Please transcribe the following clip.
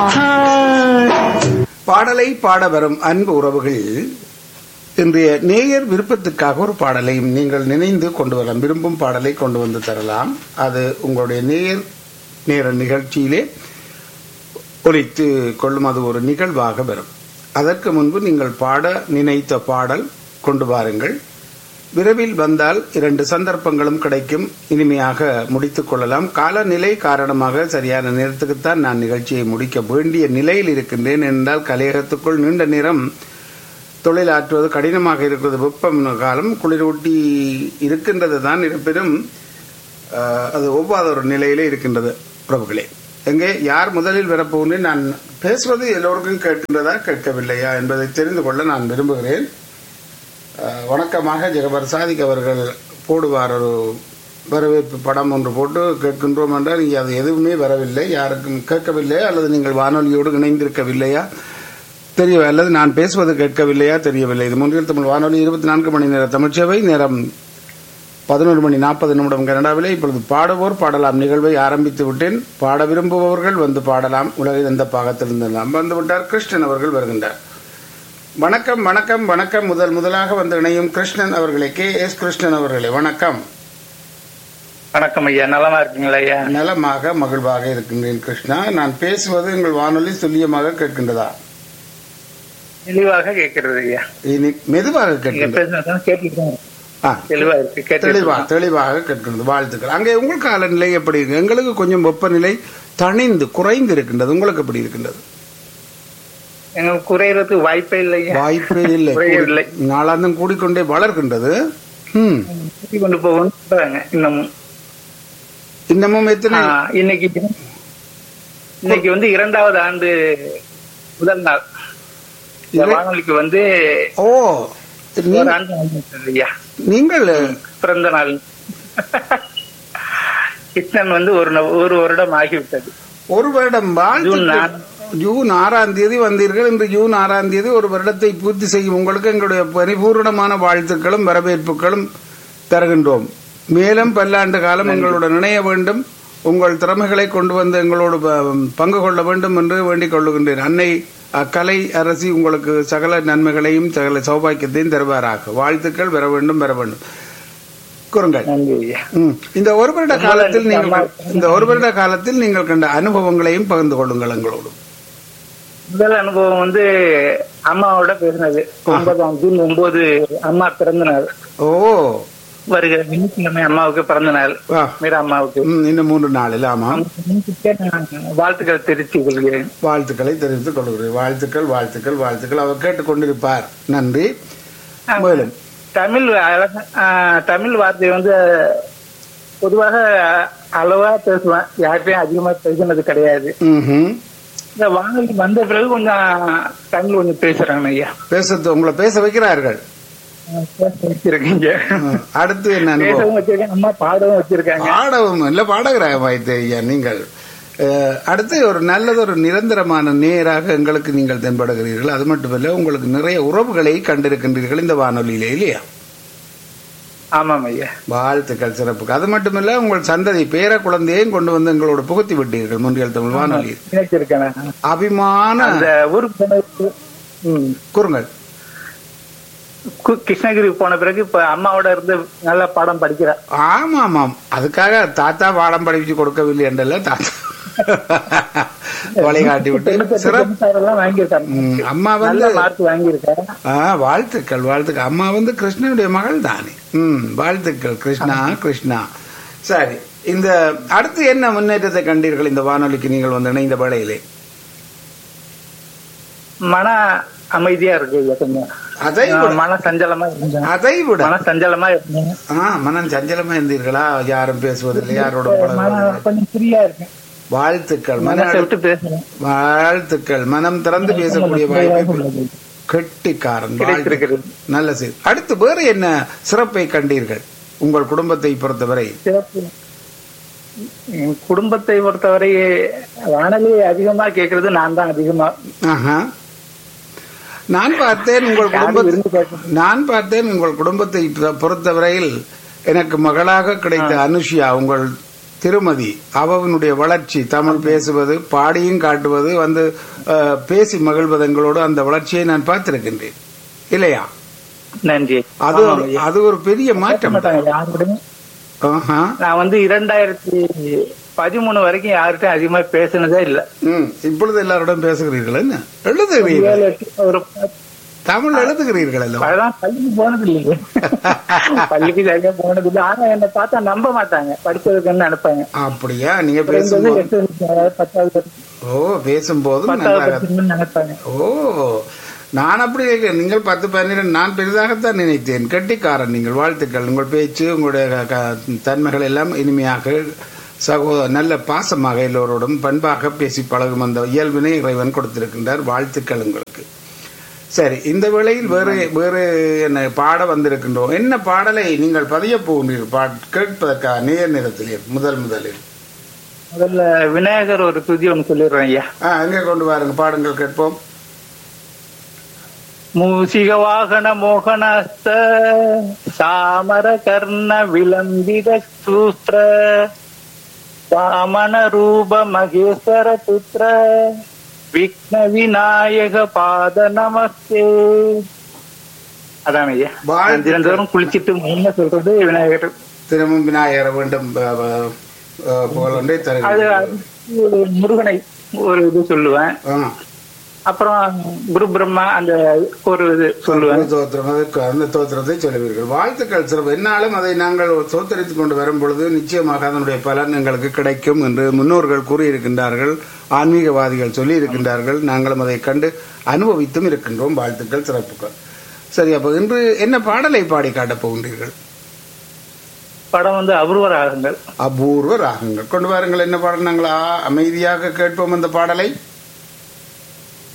பாடலை பாட வரும் அன்பு உறவுகள் இன்றைய நேயர் விருப்பத்துக்காக ஒரு பாடலையும் நீங்கள் நினைந்து கொண்டு வரலாம் விரும்பும் பாடலை கொண்டு வந்து தரலாம் அது உங்களுடைய நேயர் நேர நிகழ்ச்சியிலே ஒலித்து கொள்ளும் அது ஒரு நிகழ்வாக வரும் அதற்கு முன்பு நீங்கள் பாட நினைத்த பாடல் கொண்டு வாருங்கள் விரைவில் வந்தால் இரண்டு சந்தர்ப்பங்களும் கிடைக்கும் இனிமையாக முடித்துக் கொள்ளலாம் காலநிலை காரணமாக சரியான நேரத்துக்குத்தான் நான் நிகழ்ச்சியை முடிக்க வேண்டிய நிலையில் இருக்கின்றேன் என்றால் கலையகத்துக்குள் நீண்ட நேரம் தொழிலாற்றுவது கடினமாக இருக்கிறது வெப்பம் காலம் குளிரூட்டி இருக்கின்றது தான் இருப்பினும் அஹ், அது ஒவ்வாத ஒரு நிலையிலே இருக்கின்றது உறவுகளே எங்கே யார் முதலில் வரப்போகிறேன் நான் பேசுவது எல்லோருக்கும் கேட்கின்றதா கேட்கவில்லையா என்பதை தெரிந்து கொள்ள நான் விரும்புகிறேன் அஹ், வணக்கமாக ஜெகபர் சாதிக் அவர்கள் போடுவார் ஒரு வரவேற்பு படம் ஒன்று போட்டு கேட்கின்றோம் என்றால் இங்கே அது எதுவுமே வரவில்லை யாருக்கும் கேட்கவில்லை அல்லது நீங்கள் வானொலியோடு இணைந்திருக்கவில்லையா தெரிய அல்லது நான் பேசுவது கேட்கவில்லையா தெரியவில்லை இது முன்னில் தமிழ் வானொலி இருபத்தி நான்கு மணி நேர தமிழ்ச்சேவை நேரம் பதினோரு மணி நாற்பது நிமிடம் கனடாவிலே இப்பொழுது பாடுவோர் பாடலாம் நிகழ்வை ஆரம்பித்து விட்டேன் பாட விரும்புபவர்கள் வந்து பாடலாம் உலகில் எந்த பாகத்தில் இருந்தெல்லாம் வந்து விட்டார் கிருஷ்ணன் அவர்கள் வருகின்றார் வணக்கம் வணக்கம் வணக்கம் முதல் முதலாக வந்து இணையும் கிருஷ்ணன் அவர்களே கே எஸ் கிருஷ்ணன் அவர்களே வணக்கம் வணக்கம் ஐயா நலமா இருக்கீங்களா ஐயா நலமாக மகிழ்வாக இருக்கின்றேன் கிருஷ்ணா நான் பேசுவது உங்கள் வானொலி துல்லியமாக கேட்கின்றதா தெளிவாக கேட்கறது ஐயா இனி மெதுவாக நீங்க கேட்கின்றது பேசுனதான் கேட்டுட்டு தான் இருக்கு. ஆ, தெளிவா இருக்கு கேட்டு தெளிவா தெளிவாக கேட்கின்றது வாழ்த்துக்கள் அங்கே உங்கள் காலநிலை எப்படி இருக்கு எங்களுக்கு கொஞ்சம் வெப்பநிலை தணிந்து குறைந்து இருக்கின்றது உங்களுக்கு எப்படி இருக்கின்றது எங்களுக்கு குறையறதுக்கு வாய்ப்பே இல்லையா வாய்ப்பே இல்லை குறையவில்லை நாளாந்தம் கூடிக்கொண்டே வளர்கின்றது ம் கூட்டி கொண்டு போகணும் சொல்றாங்க இன்னமும் இன்னமும் எத்தனை ஆ, இன்னைக்கு இன்னைக்கு வந்து இரண்டாவது ஆண்டு முதல் நாள் இந்த இறை- வானொலிக்கு வந்து ஓ நீ- ஒரு ஆண்டு ஆகிவிட்டது ஐயா நீங்கள் பிறந்த நாள் கிருஷ்ணன் வந்து ஒரு ந- ஒரு வருடம் ஆகிவிட்டது ஒரு வருடம் ஜூன் வாழ்த்து நாலு. ஜூன் ஆறாம் தேதி வந்தீர்கள் இன்று ஜூன் ஆறாம் தேதி ஒரு வருடத்தை பூர்த்தி செய்யும் உங்களுக்கு எங்களுடைய பரிபூர்ணமான வாழ்த்துக்களும் வரவேற்புகளும் தருகின்றோம் மேலும் பல்லாண்டு காலம் எங்களுடன் இணைய வேண்டும் உங்கள் திறமைகளை கொண்டு வந்து எங்களோடு ப- பங்கு கொள்ள வேண்டும் என்று வேண்டிக் கொள்ளுகின்றேன் அன்னை அக்கலை அரசி உங்களுக்கு சகல நன்மைகளையும் சகல சௌபாக்கியத்தையும் தருவாராக வாழ்த்துக்கள் பெற வேண்டும் பெற வேண்டும் கூறுங்கள் நன்றி ஐயா ம். இந்த ஒரு வருட காலத்தில் நீங்கள் இந்த ஒரு வருட காலத்தில் நீங்கள் கண்ட அனுபவங்களையும் பகிர்ந்து கொள்ளுங்கள் எங்களோடு முதல் அனுபவம் வந்து அம்மாவோட பேசினது ஒன்பதாம் ஜூன் ஒன்பது அம்மா பிறந்த நாள் ஓ வருகிற வெள்ளிக்கிழமை அம்மாவுக்கு பிறந்த நாள் வா மீரா அம்மாவுக்கு ம், இன்னும் மூன்று நாளில் ஆமாம் அன்னைக்கு நான் வாழ்த்துக்கள் தெரிவித்துக் கொள்கிறேன் வாழ்த்துக்களை தெரிவித்துக் கொள்கிறேன் வாழ்த்துக்கள் வாழ்த்துக்கள் வாழ்த்துக்கள் அவர் கேட்டுக்கொண்டிருப்பார் நன்றி மேலும் தமிழ் அழகா ஆ, தமிழ் வார்த்தை வந்து பொதுவாக அளவா பேசுவேன் யார்கிட்டயும் அதிகமா பேசினது கிடையாது ம்ஹும். இந்த வானொலி வந்த பிறகு கொஞ்சம் தமிழ் கொஞ்சம் பேசுறாங்க ஐயா பேச உங்களை பேச வைக்கிறார்கள் பேச வச்சிருக்கீங்க ம். அடுத்து என்ன அனுபவம் பேசவும் வச்சிருக்காங்க அம்மா பாடவும் வச்சிருக்காங்க பாடவும் இல்ல பாடகிறாய் வைத்து ஐயா நீங்கள் அஹ், அடுத்து ஒரு நல்லது ஒரு நிரந்தரமான நேராக எங்களுக்கு நீங்கள் தென்படுகிறீர்கள் அது மட்டுமல்ல உங்களுக்கு நிறைய உறவுகளை கண்டிருக்கின்றீர்கள் இந்த வானொலியிலே இல்லையா ஆமாம் ஐயா வாழ்த்துக்கள் சிறப்புக்கு அது மட்டுமல்ல உங்கள் சந்ததி பேர குழந்தையையும் கொண்டு வந்து எங்களோட புகுத்தி விட்டீர்கள் முன்றியல் தமிழ் வானொலி நினைச்சிருக்கேன் அபிமான அந்த ஊருக்கு போனதுக்கு ம், கூறுங்கள் கு- கிருஷ்ணகிரி போன பிறகு இப்ப அம்மாவோட இருந்து நல்ல பாடம் படிக்கிறேன் ஆமா ஆமாம் அதுக்காக தாத்தா பாடம் படிச்சு கொடுக்கவில்லை என்றல்ல தாத்தா வழிகாட்டி விட்டு சிறப்பு எல்லாம் வாங்கியிருக்காங்க ம், அம்மா வந்து நல்ல மார்க் வாங்கியிருக்கேன் ஆ வாழ்த்துக்கள் வாழ்த்துக்கள் அம்மா வந்து கிருஷ்ணனுடைய மகள் தானே ம் வாழ்த்துக்கள் கிருஷ்ணா கிருஷ்ணா சரி இந்த அடுத்து என்ன முன்னேற்றத்தை கண்டீர்கள் இந்த வானொலிக்கு நீங்கள் வந்து இணைந்த வேளையிலே மன அமைதியா இருக்கு ஐயா கொஞ்சம் அதை விட நான் மன சஞ்சலமா இருந்தேன் அதை விட மன சஞ்சலமா இருந்தேன் ஆ மனம் சஞ்சலமா இருந்தீர்களா யாரும் பேசுவதில்லை யாரோட மன பழகுவதில்லை கொஞ்சம் ஃப்ரீயா இருக்கேன் வாழ்த்துக்கள் மன மனசை விட்டு பேசுறேன் வாழ்த்துக்கள் மனம் திறந்து பேசக்கூடிய வாய்ப்பு கெட்டிக்காரன் வாழ்த்து கிடைத்திருக்கிறது நல்ல செய்தி அடுத்து வேறு என்ன சிறப்பை கண்டீர்கள் உங்கள் குடும்பத்தை பொறுத்தவரை சிறப்பு என் குடும்பத்தை பொறுத்தவரை வானொலி அதிகமா கேட்கறது நான் தான் அதிகமா ஆஹா. நான் பார்த்தேன் உங்கள் யாரும் குடும்பத்தை விரும்பி கேட்க நான் பார்த்தேன் உங்கள் குடும்பத்தை பொ- பொறுத்தவரையில் எனக்கு மகளாக கிடைத்த அனுஷியா உங்கள் திருமதி அவனுடைய வளர்ச்சி தமிழ் பேசுவது பாடியும் காட்டுவது வந்து அஹ், பேசி மகிழ்வது எங்களோடு அந்த வளர்ச்சியை நான் பார்த்திருக்கின்றேன் இல்லையா நன்றி அது ஆமாம் ஐயா. அது ஒரு பெரிய பேச மாற்றம் மாட்டாங்க யாருக்கூடயும் ஆஹா. நான் வந்து இரண்டாயிரத்தி பதிமூணு வரைக்கும் யார்கிட்டயும் அதிகமா பேசினதே இல்ல ம் இப்பொழுது எல்லாரோடும் பேசுகிறீர்கள் என்ன எழுதுகிறீர்கள் ஏழு, எட்டு, ஒரு பத்து, தமிழ் எழுதுகிறீர்கள் அல்லவா அதான் பள்ளிக்கு போனது இல்லைங்க பள்ளிக்கு சரியா போனது இல்லை ஆனா என்னை பார்த்தா நம்ப மாட்டாங்க படிச்சதுக்குன்னு நினைப்பாங்க அப்படியா நீங்க குறைந்தது பேசும்போது எட்டு வரைக்கும், அதாவது பத்தாவது வரைக்கும், ஓ பேசும்போதும் பத்தாவது நன்றாக படிக்கணும்னு நினைப்பாங்க ஓ நான் அப்படி இல்லை. நீங்கள் பத்து பன்னிரண்டு நான் பெரிதாகத்தான் நினைத்தேன் கெட்டிக்காரன் நீங்கள் வாழ்த்துக்கள் உங்கள் பேச்சு உங்களுடைய க- க- தன்மைகள் எல்லாம் இனிமையாக சகோ நல்ல பாசமாக எல்லோரோடும் பண்பாக பேசி பழகும் அந்த இயல்பினை இறைவன் கொடுத்திருக்கின்றார் வாழ்த்துக்கள் உங்களுக்கு சரி இந்த வேளையில் வேறு வேறு என்ன பாட வந்திருக்கின்றோம் என்ன பாடலை நீங்கள் பதிய போகின்றீர்கள் பா கேட்பதற்காக நேர் நேரத்திலே முதல் முதலில் முதல்ல விநாயகர் ஒரு துதி ஒன்று சொல்லிடுறேன் ஐயா ஆ எங்கே கொண்டு வாருங்க பாடுங்கள் கேட்போம் மூசிக வாகன மோகனஸ்த சாமர கர்ண விளம்பித சூஸ்திர வாமன ரூப மகேஸ்வர புத்திர விக்ன விநாயக பாத நமஸ்தே அதான் ஐயா வாழ்த்துக்கள். தினந்தோறும் குளிச்சிட்டு முன்ன சொல்றது விநாயகர் திரும்பவும் விநாயகர் வேண்டும் ப- ப- அஹ், புகழ் ஒன்றை அது தருகிறேன் அடுத்து முருகனை ஒரு இது சொல்லுவேன் ஆ. அப்புறம் குரு பிரம்மா அந்த ஒரு இது சொல்லுவேன் ஒரு தோத்திரம் அதற்கு அந்த தோத்திரத்தை சொல்லுவீர்கள் வாழ்த்துக்கள் சிறப்பு என்னாலும் அதை நாங்கள் தோத்தரித்துக் கொண்டு வரும் பொழுது நிச்சயமாக அதனுடைய பலன் எங்களுக்கு கிடைக்கும் என்று முன்னோர்கள் கூறியிருக்கின்றார்கள் ஆன்மீகவாதிகள் சொல்லி இருக்கின்றார்கள் நாங்களும் அதை கண்டு அனுபவித்தும் இருக்கின்றோம் வாழ்த்துக்கள் சிறப்புகள் சரி அப்ப இன்று என்ன பாடலை பாடி காட்டப் போகின்றீர்கள் படம் வந்து அபூர்வ ராகங்கள் அபூர்வ ராகங்கள் கொண்டு வாருங்கள் என்ன பாடல் நாங்களா அமைதியாக கேட்போம் அந்த பாடலை